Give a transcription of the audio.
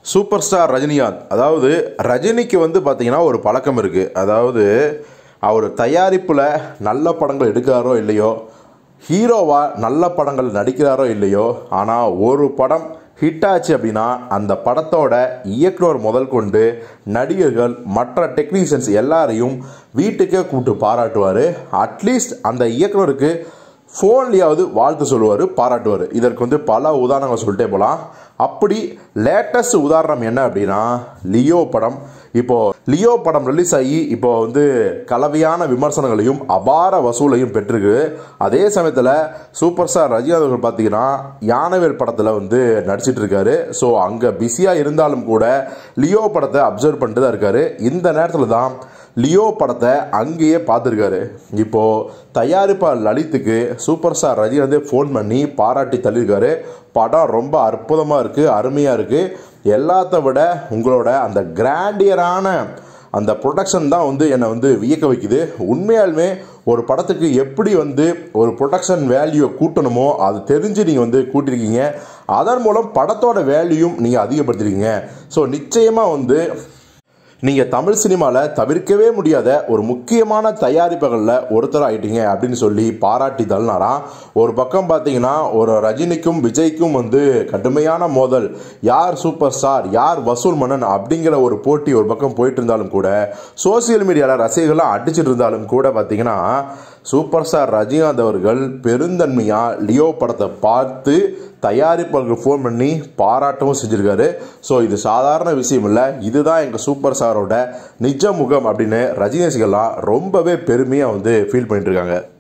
super star Rajinikanth அதாவது ரஜினிக்கு வந்து பார்த்தீங்கன்னா ஒரு பழக்கம் இருக்குது அதாவது அவர் தயாரிப்பில் நல்ல படங்கள் எடுக்கிறாரோ இல்லையோ ஹீரோவா நல்ல படங்கள் நடிக்கிறாரோ இல்லையோ ஆனால் ஒரு படம் ஹிட் ஆச்சு அப்படின்னா அந்த படத்தோட இயக்குனர் முதல் கொண்டு நடிகர்கள் மற்ற டெக்னீஷியன்ஸ் எல்லாரையும் வீட்டுக்கே கூப்பிட்டு பாராட்டுவார் அட்லீஸ்ட் அந்த இயக்குனருக்கு ஃபோன்லேயாவது வாழ்த்து சொல்லுவார் பாராட்டுவார் இதற்கு வந்து பல உதாரணங்கள் சொல்லிட்டே போகலாம் அப்படி லேட்டஸ்ட் உதாரணம் என்ன அப்படின்னா லியோ படம் இப்போ லியோ படம் ரிலீஸ் ஆகி இப்போ வந்து கலவையான விமர்சனங்களையும் அபார வசூலையும் பெற்றிருக்கு அதே சமயத்தில் சூப்பர் ஸ்டார் ரஜினிகாந்த் அவர்கள் பார்த்தீங்கன்னா யானவேல் படத்தில் வந்து நடிச்சிட்டு இருக்காரு ஸோ அங்கே பிஸியாக இருந்தாலும் கூட லியோ படத்தை அப்சர்வ் பண்ணிட்டு தான் இருக்காரு இந்த நேரத்தில் தான் லியோ படத்தை அங்கேயே பார்த்துருக்காரு இப்போ தயாரிப்பாளர் லலித்துக்கு சூப்பர் ஸ்டார் ரஜினிகாந்தே ஃபோன் பண்ணி பாராட்டி தள்ளியிருக்காரு படம் ரொம்ப அற்புதமாக இருக்குது அருமையாக இருக்குது எல்லாத்த விட உங்களோட அந்த கிராண்டியரான அந்த ப்ரொடக்ஷன் தான் வந்து என்னை வந்து வியக்க வைக்குது உண்மையாலுமே ஒரு படத்துக்கு எப்படி வந்து ஒரு ப்ரொடக்ஷன் வேல்யூவை கூட்டணுமோ அது தெரிஞ்சு நீங்கள் வந்து கூட்டியிருக்கீங்க அதன் மூலம் படத்தோட வேல்யூயும் நீங்கள் அதிகப்படுத்திருக்கீங்க ஸோ நிச்சயமாக வந்து நீங்கள் தமிழ் சினிமாவில் தவிர்க்கவே முடியாத ஒரு முக்கியமான தயாரிப்புகளில் ஒருத்தர் ஆயிட்டீங்க அப்படின்னு சொல்லி பாராட்டி தள்ளினாராம் ஒரு பக்கம் பார்த்தீங்கன்னா ஒரு ரஜினிக்கும் விஜய்க்கும் வந்து கடுமையான மோதல் யார் சூப்பர் ஸ்டார் யார் வசூல் மன்னன் அப்படிங்கிற ஒரு போட்டி ஒரு பக்கம் போயிட்டு இருந்தாலும் கூட சோசியல் மீடியாவில் ரசிகர்கள்லாம் அடிச்சிட்டு இருந்தாலும் கூட பார்த்தீங்கன்னா சூப்பர் ஸ்டார் ரஜினிகாந்த் அவர்கள் பெருந்தன்மையாக லியோ படத்தை பார்த்து தயாரிப்பாளர்கள் ஃபோன் பண்ணி பாராட்டவும் செஞ்சுருக்காரு ஸோ இது சாதாரண விஷயம் இல்லை இதுதான் எங்கள் சூப்பர் ஸ்டாரோட நிஜ முகம் அப்படின்னு ரஜினி ரசிகர்லாம் ரொம்பவே பெருமையாக வந்து ஃபீல் பண்ணிட்டு இருக்காங்க